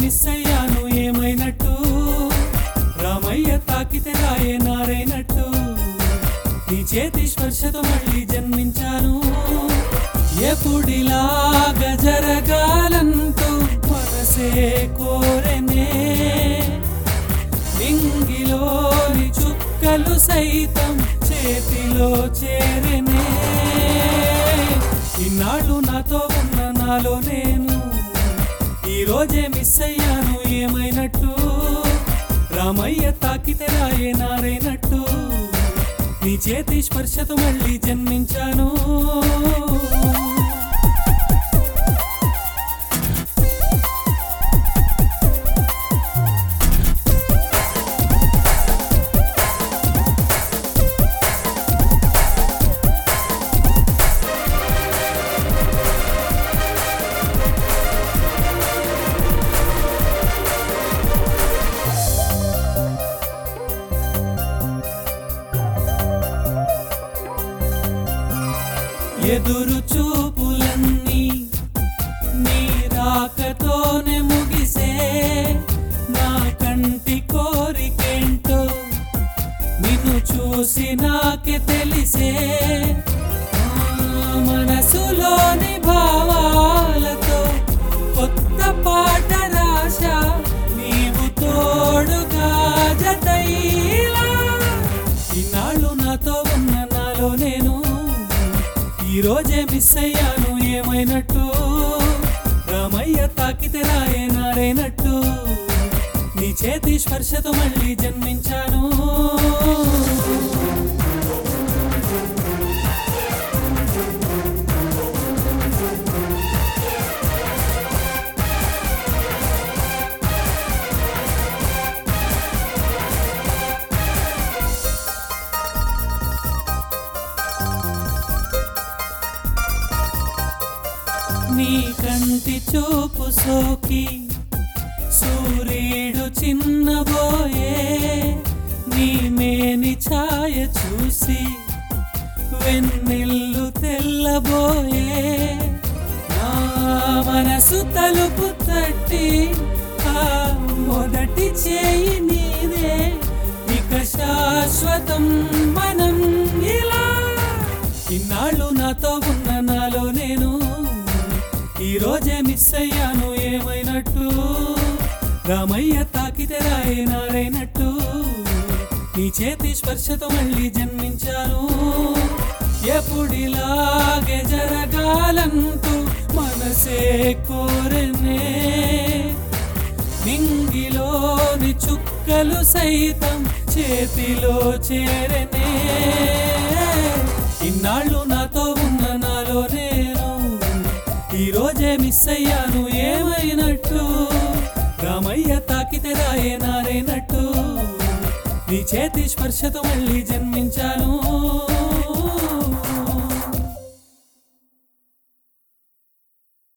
miss అయ్యాను ఏమైనట్టు రామయ్య తాకితే రాయే నారైనట్టు నీ చేతి స్పర్శతో మళ్ళీ జన్మించాను ఎప్పుడిలాగా జరగాలంటూ మనసే కోరెనే నింగిలోని చుక్కలు సైతం చేతిలో చేరనే ఇన్నాళ్ళు నాతో ఉన్న నాలో నేను ఈ రోజే మిస్ అయ్యాను ఏమైనట్టు రామయ్య తాకితే రాయే నారైనట్టు నీ చేతి స్పర్శతో మళ్ళీ జన్మించాను ఎదురు చూపులన్నీ నీ రాకతోనే ముగిసే నా కంటి కోరికేంటో నిన్ను చూసి నాకే తెలిసే ఆ మనసులోని భావాలతో కొత్త పాట రాశా నీవు తోడుగా జతైలా ఇన్నాళ్ళు నాతో ఉన్న నాలో నేను ఈ రోజే మిస్ అయ్యాను ఏమైనట్టు రామయ్య తాకితే రాయే నారైనట్టు నీ చేతి స్పర్శతో మళ్ళీ జన్మించాను నీ కంటి చూపు సోకి సూర్యుడు చిన్నబోయే నీ మేని ఛాయ చూసి వెన్నెల్లు తెల్లబోయే నా మనసు తలుపు తట్టి ఆ మొదటి చేయి నీదే ఇక శాశ్వతం మనం ఇలా ఇన్నాళ్ళు నాతో ఉన్న నాలో నేను ఈ రోజే మిస్ అయ్యాను ఏమైనట్టు రామయ్య తాకితే రాయే నారైనట్టు నీ చేతి స్పర్శతో మళ్ళీ జన్మించాను ఎప్పుడిలాగే జరగాలంటూ మనసే కోరనే నింగిలోని చుక్కలు సైతం చేతిలో చేరనే ఇన్నాళ్ళు నాతో ఉన్న నాలో నేను ఈ రోజే మిస్ అయ్యాను ఏమైనట్టు రామయ్య తాకితే రాయే నారైనట్టు నీ చేతి స్పర్శతో మళ్ళీ జన్మించాను